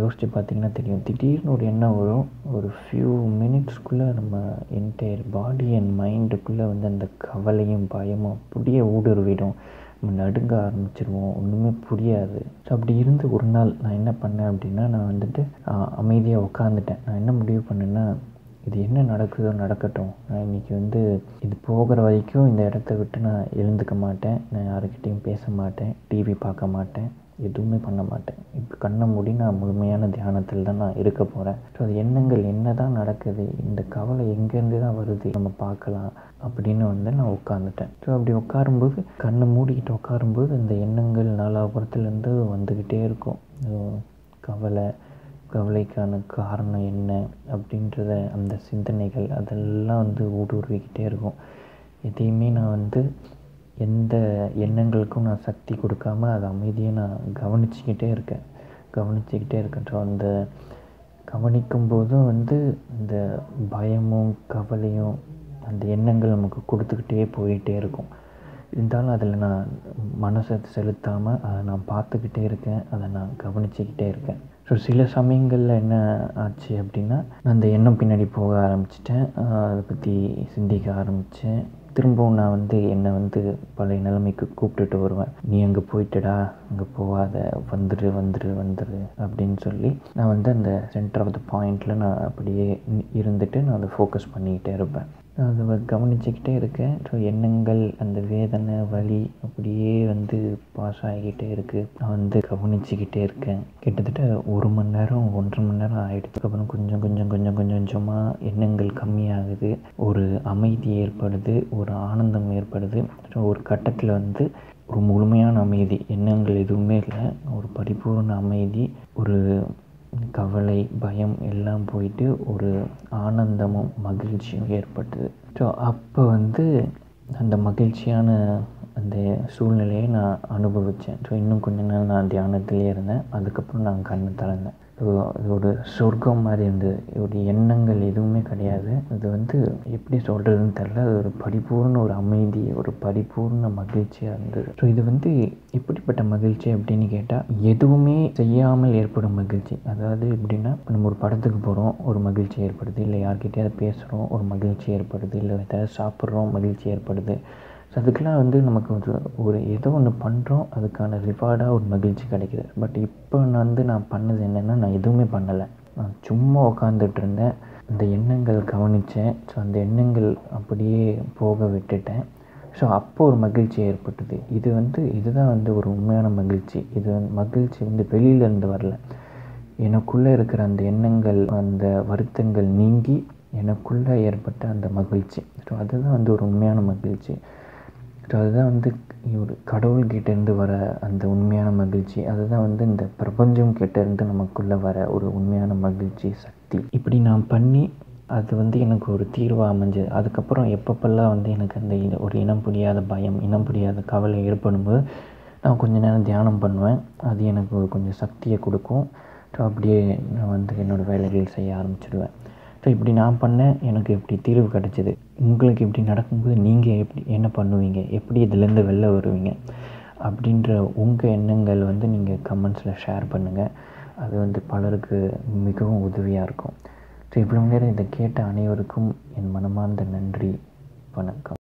யோசித்து பார்த்தீங்கன்னா தெரியும் திடீர்னு ஒரு எண்ணம் வரும் ஒரு ஃபியூ மினிட்ஸ்க்குள்ளே நம்ம என்டையர் பாடி அண்ட் மைண்டுக்குள்ளே வந்து அந்த கவலையும் பயமும் அப்படியே ஊடுருவிடும் நம்ம நடுங்க ஆரம்பிச்சிருவோம் ஒன்றுமே புரியாது ஸோ அப்படி இருந்து ஒரு நாள் நான் என்ன பண்ணேன் அப்படின்னா நான் வந்துட்டு அமைதியாக உட்காந்துட்டேன் நான் என்ன முடிவு பண்ணேன்னா இது என்ன நடக்குதோ நடக்கட்டும் நான் இன்றைக்கி வந்து இது போகிற வரைக்கும் இந்த இடத்த விட்டு நான் எழுந்துக்க மாட்டேன் நான் யாருக்கிட்டேயும் பேச மாட்டேன் டிவி பார்க்க மாட்டேன் எதுவுமே பண்ண மாட்டேன் இப்போ கண்ணை மூடி நான் முழுமையான தியானத்தில் தான் நான் இருக்க போகிறேன் ஸோ அது எண்ணங்கள் என்ன தான் நடக்குது இந்த கவலை எங்கேருந்து தான் வருது நம்ம பார்க்கலாம் அப்படின்னு வந்து நான் உட்காந்துட்டேன் ஸோ அப்படி உட்காரும்போது கண்ணை மூடிக்கிட்டு உட்காரும்போது இந்த எண்ணங்கள் நாலாபுரத்துலேருந்து வந்துக்கிட்டே இருக்கும் கவலை கவலைக்கான காரணம் என்ன அப்படின்றத அந்த சிந்தனைகள் அதெல்லாம் வந்து ஊடுருவிக்கிட்டே இருக்கும் எதையுமே நான் வந்து எந்த எண்ணங்களுக்கும் நான் சக்தி கொடுக்காம அதை அமைதியாக நான் கவனிச்சுக்கிட்டே இருக்கேன் கவனிச்சுக்கிட்டே இருக்கேன் ஸோ அந்த கவனிக்கும் போதும் வந்து இந்த பயமும் கவலையும் அந்த எண்ணங்கள் நமக்கு கொடுத்துக்கிட்டே போயிட்டே இருக்கும் இருந்தாலும் அதில் நான் மனசை செலுத்தாமல் அதை நான் பார்த்துக்கிட்டே இருக்கேன் அதை நான் கவனிச்சுக்கிட்டே இருக்கேன் ஸோ சில சமயங்களில் என்ன ஆச்சு அப்படின்னா நான் அந்த எண்ணம் பின்னாடி போக ஆரம்பிச்சிட்டேன் அதை பற்றி சிந்திக்க ஆரம்பித்தேன் திரும்பவும் நான் வந்து என்னை வந்து பழைய நிலைமைக்கு கூப்பிட்டுட்டு வருவேன் நீ அங்கே போயிட்டடா அங்கே போகாத வந்துரு வந்துரு வந்துரு அப்படின்னு சொல்லி நான் வந்து அந்த சென்டர் ஆஃப் த பாயிண்டில் நான் அப்படியே இருந்துட்டு நான் அதை ஃபோக்கஸ் பண்ணிக்கிட்டே இருப்பேன் நான் அதை கவனிச்சுக்கிட்டே இருக்கேன் ஸோ எண்ணங்கள் அந்த வேதனை வலி அப்படியே வந்து பாஸ் ஆகிக்கிட்டே இருக்குது நான் வந்து கவனிச்சுக்கிட்டே இருக்கேன் கிட்டத்தட்ட ஒரு மணி நேரம் ஒன்றரை மணி நேரம் ஆகிடுது அப்புறம் கொஞ்சம் கொஞ்சம் கொஞ்சம் கொஞ்சம் கொஞ்சமாக எண்ணங்கள் கம்மியாகுது ஒரு அமைதி ஏற்படுது ஒரு ஆனந்தம் ஏற்படுது ஸோ ஒரு கட்டத்தில் வந்து ஒரு முழுமையான அமைதி எண்ணங்கள் எதுவுமே இல்லை ஒரு பரிபூர்ண அமைதி ஒரு கவலை பயம் எல்லாம் போயிட்டு ஒரு ஆனந்தமும் மகிழ்ச்சியும் ஏற்பட்டது ஸோ அப்போ வந்து அந்த மகிழ்ச்சியான அந்த சூழ்நிலையை நான் அனுபவித்தேன் ஸோ இன்னும் கொஞ்ச நாள் நான் தியானத்திலே இருந்தேன் அதுக்கப்புறம் நான் கண்ணு திறந்தேன் ஸோ அது ஒரு சொர்க்கம் மாதிரி இருந்தது ஒரு எண்ணங்கள் எதுவுமே கிடையாது அது வந்து எப்படி சொல்கிறதுன்னு தெரில அது ஒரு பரிபூர்ண ஒரு அமைதி ஒரு பரிபூர்ண மகிழ்ச்சியாக இருந்தது ஸோ இது வந்து எப்படிப்பட்ட மகிழ்ச்சி அப்படின்னு கேட்டால் எதுவுமே செய்யாமல் ஏற்படும் மகிழ்ச்சி அதாவது எப்படின்னா நம்ம ஒரு படத்துக்கு போகிறோம் ஒரு மகிழ்ச்சி ஏற்படுது இல்லை யார்கிட்டயாவது பேசுகிறோம் ஒரு மகிழ்ச்சி ஏற்படுது இல்லை ஏதாவது சாப்பிட்றோம் மகிழ்ச்சி ஏற்படுது ஸோ அதுக்கெலாம் வந்து நமக்கு ஒரு ஒரு ஏதோ ஒன்று பண்ணுறோம் அதுக்கான ரிவார்டாக ஒரு மகிழ்ச்சி கிடைக்கிது பட் இப்போ நான் வந்து நான் பண்ணது என்னென்னா நான் எதுவுமே பண்ணலை நான் சும்மா உட்காந்துட்டு இருந்தேன் அந்த எண்ணங்கள் கவனித்தேன் ஸோ அந்த எண்ணங்கள் அப்படியே போக விட்டுட்டேன் ஸோ அப்போ ஒரு மகிழ்ச்சி ஏற்பட்டது இது வந்து இதுதான் வந்து ஒரு உண்மையான மகிழ்ச்சி இது வந்து மகிழ்ச்சி வந்து வெளியிலேருந்து வரல எனக்குள்ளே இருக்கிற அந்த எண்ணங்கள் அந்த வருத்தங்கள் நீங்கி எனக்குள்ளே ஏற்பட்ட அந்த மகிழ்ச்சி ஸோ அதுதான் வந்து ஒரு உண்மையான மகிழ்ச்சி ஸோ அதுதான் வந்து ஒரு கடவுள்கிட்டேருந்து வர அந்த உண்மையான மகிழ்ச்சி அதுதான் வந்து இந்த பிரபஞ்சம் கிட்டேருந்து நமக்குள்ளே வர ஒரு உண்மையான மகிழ்ச்சி சக்தி இப்படி நான் பண்ணி அது வந்து எனக்கு ஒரு தீர்வாக அமைஞ்சது அதுக்கப்புறம் எப்பப்பெல்லாம் வந்து எனக்கு அந்த ஒரு இனம் புரியாத பயம் இனம் புரியாத கவலை ஏற்படும்போது நான் கொஞ்ச நேரம் தியானம் பண்ணுவேன் அது எனக்கு ஒரு கொஞ்சம் சக்தியை கொடுக்கும் ஸோ அப்படியே நான் வந்து என்னோடய வேலைகள் செய்ய ஆரம்பிச்சிடுவேன் ஸோ இப்படி நான் பண்ணேன் எனக்கு இப்படி தீர்வு கிடச்சிது உங்களுக்கு இப்படி நடக்கும்போது நீங்கள் எப்படி என்ன பண்ணுவீங்க எப்படி இதுலேருந்து வெளில வருவீங்க அப்படின்ற உங்கள் எண்ணங்கள் வந்து நீங்கள் கமெண்ட்ஸில் ஷேர் பண்ணுங்கள் அது வந்து பலருக்கு மிகவும் உதவியாக இருக்கும் ஸோ இவ்வளோ நேரம் இதை கேட்ட அனைவருக்கும் என் மனமார்ந்த நன்றி வணக்கம்